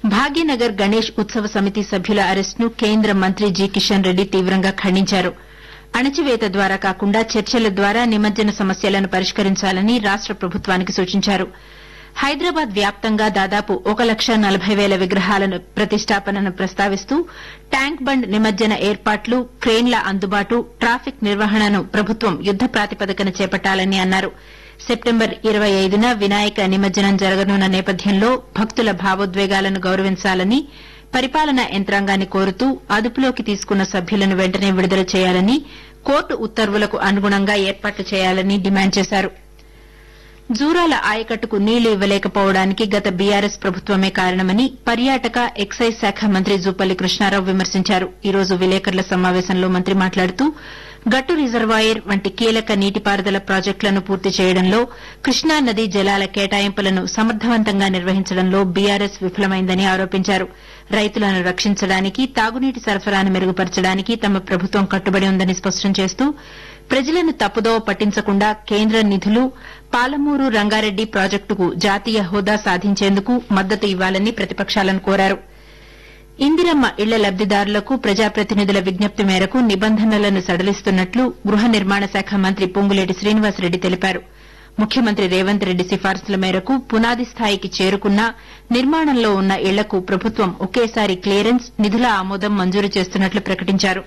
భాగ్యనగర్ గణేష్ ఉత్సవ సమితి సభ్యుల అరెస్టును కేంద్ర మంత్రి జి కిషన్ రెడ్డి తీవ్రంగా ఖండించారు అణచివేత ద్వారా కాకుండా చర్చల ద్వారా నిమజ్జన సమస్యలను పరిష్కరించాలని రాష్ట ప్రభుత్వానికి సూచించారు హైదరాబాద్ వ్యాప్తంగా దాదాపు ఒక లక్ష నలభై వేల విగ్రహాల ప్రతిష్టాపనను ప్రస్తావిస్తూ ట్యాంక్ బండ్ నిమజ్జన ఏర్పాట్లు క్రేన్ల అందుబాటు ట్రాఫిక్ నిర్వహణను ప్రభుత్వం యుద్ద ప్రాతిపదికన చేపట్టాలని అన్నారు సెప్టెంబర్ ఇరవై ఐదున వినాయక నిమజ్జనం జరగనున్న నేపథ్యంలో భక్తుల భావోద్వేగాలను గౌరవించాలని పరిపాలనా యంత్రాంగాన్ని కోరుతూ అదుపులోకి తీసుకున్న సభ్యులను వెంటనే విడుదల చేయాలని కోర్టు ఉత్తర్వులకు అనుగుణంగా ఏర్పాట్లు చేయాలని డిమాండ్ చేశారు జూరాల ఆయకట్టుకు నీళ్లు ఇవ్వలేకపోవడానికి గత బీఆర్ఎస్ ప్రభుత్వమే కారణమని పర్యాటక ఎక్సైజ్ శాఖ మంత్రి జూపల్లి కృష్ణారావు విమర్శించారు ఈ రోజు విలేకరుల సమావేశంలో మంత్రి మాట్లాడుతూ గట్టు రిజర్వాయర్ వంటి కీలక నీటిపారుదల ప్రాజెక్టులను పూర్తి చేయడంలో కృష్ణా నదీ జలాల కేటాయింపులను సమర్థవంతంగా నిర్వహించడంలో బీఆర్ఎస్ విఫలమైందని ఆరోపించారు రైతులను రక్షించడానికి తాగునీటి సరఫరాను మెరుగుపరచడానికి తమ ప్రభుత్వం కట్టుబడి ఉందని స్పష్టం చేస్తూ ప్రజలను తప్పుదోవ పట్టించకుండా కేంద్ర నిధులు పాలమూరు రంగారెడ్డి ప్రాజెక్టుకు జాతీయ హోదా సాధించేందుకు మద్దతు ఇవ్వాలని ప్రతిపక్షాలను కోరారు ఇందిరమ్మ ఇళ్ల లబ్దిదారులకు ప్రజాప్రతినిధుల విజ్ఞప్తి మేరకు నిబంధనలను సడలిస్తున్నట్లు గృహ నిర్మాణ శాఖ మంత్రి పొంగులేటి శ్రీనివాసరెడ్డి తెలిపారు ముఖ్యమంత్రి రేవంత్ రెడ్డి సిఫార్సుల మేరకు పునాది స్థాయికి చేరుకున్న నిర్మాణంలో ఉన్న ఇళ్లకు ప్రభుత్వం ఒకేసారి క్లియరెన్స్ నిధుల ఆమోదం మంజూరు చేస్తున్నట్లు ప్రకటించారు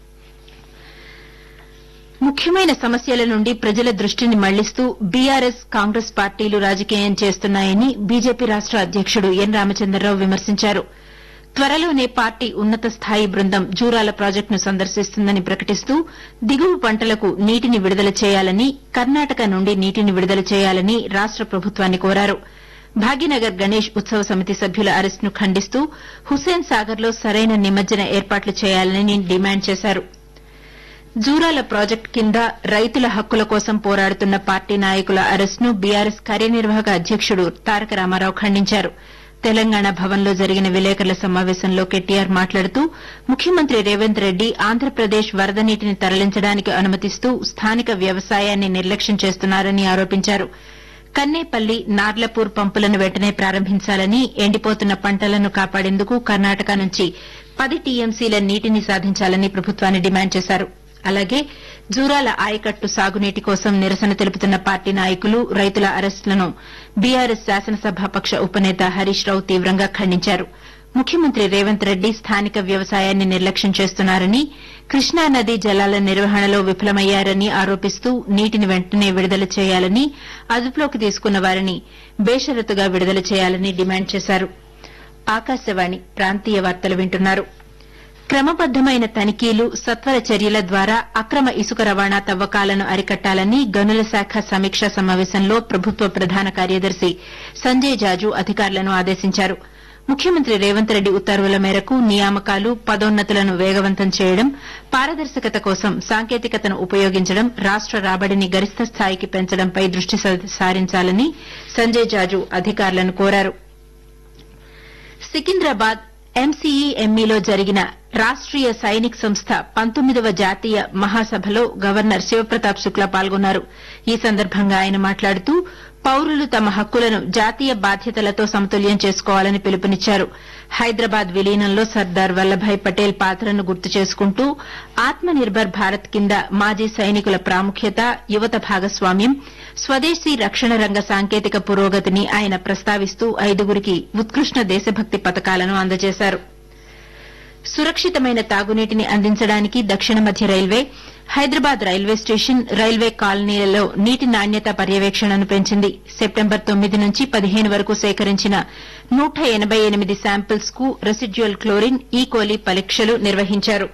ముఖ్యమైన సమస్యల నుండి ప్రజల దృష్టిని మళ్లిస్తూ బీఆర్ఎస్ కాంగ్రెస్ పార్టీలు రాజకీయం చేస్తున్నాయని బీజేపీ రాష్ట అధ్యకుడు ఎన్ రామచంద్రరావు విమర్శించారు త్వరలోనే పార్టీ ఉన్నత స్థాయి బృందం జూరాల ప్రాజెక్టును సందర్శిస్తుందని ప్రకటిస్తూ దిగువ పంటలకు నీటిని విడుదల చేయాలని కర్ణాటక నుండి నీటిని విడుదల చేయాలని రాష్ట ప్రభుత్వాన్ని కోరారు భాగ్యనగర్ గణేష్ ఉత్సవ సమితి సభ్యుల అరెస్టును ఖండిస్తూ హుస్సేన్ సాగర్లో సరైన నిమజ్జన ఏర్పాట్లు చేయాలని డిమాండ్ చేశారు జూరాల ప్రాజెక్టు కింద రైతుల హక్కుల కోసం పోరాడుతున్న పార్టీ నాయకుల అరెస్టును బీఆర్ఎస్ కార్యనిర్వాహక అధ్యకుడు తారక రామారావు ఖండించారు తెలంగాణ భవన్లో జరిగిన విలేకరుల సమావేశంలో కెటీఆర్ మాట్లాడుతూ ముఖ్యమంత్రి రేవంత్ రెడ్డి ఆంధ్రప్రదేశ్ వరద నీటిని తరలించడానికి అనుమతిస్తూ స్థానిక వ్యవసాయాన్ని నిర్లక్ష్యం చేస్తున్నారని ఆరోపించారు కన్నేపల్లి నార్లపూర్ పంపులను వెంటనే ప్రారంభించాలని ఎండిపోతున్న పంటలను కాపాడేందుకు కర్ణాటక నుంచి పది టీఎంసీల నీటిని సాధించాలని ప్రభుత్వాన్ని డిమాండ్ చేశారు అలాగే జూరాల ఆయకట్టు సాగునీటి కోసం నిరసన తెలుపుతున్న పార్టీ నాయకులు రైతుల అరెస్టులను బీఆర్ఎస్ శాసనసభాపక్ష ఉపనేత హరీష్ రావు తీవ్రంగా ఖండించారు ముఖ్యమంత్రి రేవంత్ రెడ్డి స్థానిక వ్యవసాయాన్ని నిర్లక్ష్యం చేస్తున్నారని కృష్ణానదీ జలాల నిర్వహణలో విఫలమయ్యారని ఆరోపిస్తూ నీటిని వెంటనే విడుదల చేయాలని అదుపులోకి తీసుకున్న వారిని బేషరతుగా విడుదల చేయాలని డిమాండ్ చేశారు ఆకాశవాణి ప్రాంతీయ వార్తలు వింటున్నారు క్రమబద్దమైన తనిఖీలు సత్వర చర్యల ద్వారా అక్రమ ఇసుక రవాణా తవ్వకాలను అరికట్టాలని గనుల శాఖ సమీక్షా సమావేశంలో ప్రభుత్వ ప్రధాన కార్యదర్శి సంజయ్ జాజు అధికారులను ఆదేశించారు ముఖ్యమంత్రి రేవంత్ రెడ్డి ఉత్తర్వుల మేరకు నియామకాలు పదోన్నతులను వేగవంతం చేయడం పారదర్శకత కోసం సాంకేతికతను ఉపయోగించడం రాష్ట రాబడిని గరిష్ట స్థాయికి పెంచడంపై దృష్టి సారించాలని సంజయ్ జాజు అధికారులను కోరారు సికింద్రాబాద్ ఎంసీఈఎంఈలో జరిగిన రాష్టీయ సైనిక్ సంస్థ పంతొమ్మిదవ జాతీయ మహాసభలో గవర్నర్ శివప్రతాప్ శుక్లా పాల్గొన్నారు ఈ సందర్భంగా ఆయన మాట్లాడుతూ పౌరులు తమ హక్కులను జాతీయ బాధ్యతలతో సమతుల్యం చేసుకోవాలని పిలుపునిచ్చారు హైదరాబాద్ విలీనంలో సర్దార్ వల్లభాయ్ పటేల్ పాత్రను గుర్తు చేసుకుంటూ ఆత్మ నిర్భర్ భారత్ కింద మాజీ సైనికుల ప్రాముఖ్యత యువత భాగస్వామ్యం స్వదేశీ రక్షణ రంగ సాంకేతిక పురోగతిని ఆయన ప్రస్తావిస్తూ ఐదుగురికి ఉత్కృష్ణ దేశభక్తి పథకాలను అందజేశారు సురక్షితమైన తాగునీటిని అందించడానికి దక్షిణ మధ్య railway Hyderabad railway station railway కాలనీలలో నీటి నాణ్యత పర్యవేక్షణను పెంచింది సెప్టెంబర్ తొమ్మిది నుంచి పదిహేను వరకు సేకరించిన నూట ఎనబై ఎనిమిది శాంపిల్స్ కు రెసిడ్యుయల్ క్లోరిన్ ఈ కోలీ పరీక్షలు నిర్వహించారు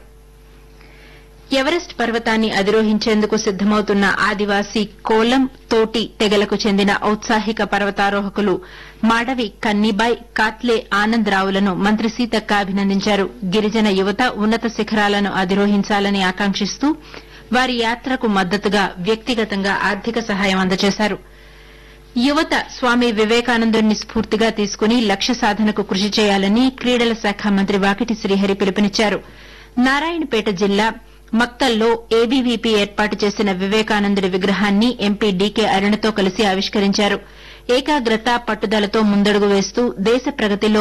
ఎవరెస్ట్ పర్వతాన్ని అధిరోహించేందుకు సిద్దమవుతున్న ఆదివాసీ కోలం తోటి తెగలకు చెందిన ఔత్సాహిక పర్వతారోహకులు మాడవి కన్నీబాయ్ కాత్లే ఆనంద్ రావులను మంత్రి సీతక్క అభినందించారు గిరిజన యువత ఉన్నత శిఖరాలను అధిరోహించాలని ఆకాంక్షిస్తూ వారి యాత్రకు మద్దతుగా వ్యక్తిగతంగా ఆర్థిక సహాయం అందజేశారు యువత స్వామి వివేకానందుని స్ఫూర్తిగా తీసుకుని లక్ష్య సాధనకు కృషి చేయాలని క్రీడల శాఖ మంత్రి వాకిటి శ్రీహరి పిలుపునిచ్చారు నారాయణపేట జిల్లా మక్తల్లో ఏబీవీపీ ఏర్పాటు చేసిన వివేకానందుడి విగ్రహాన్ని ఎంపీ డీకే అరుణతో కలిసి ఆవిష్కరించారు ఏకాగ్రత పట్టుదలతో ముందడుగు వేస్తూ దేశ ప్రగతిలో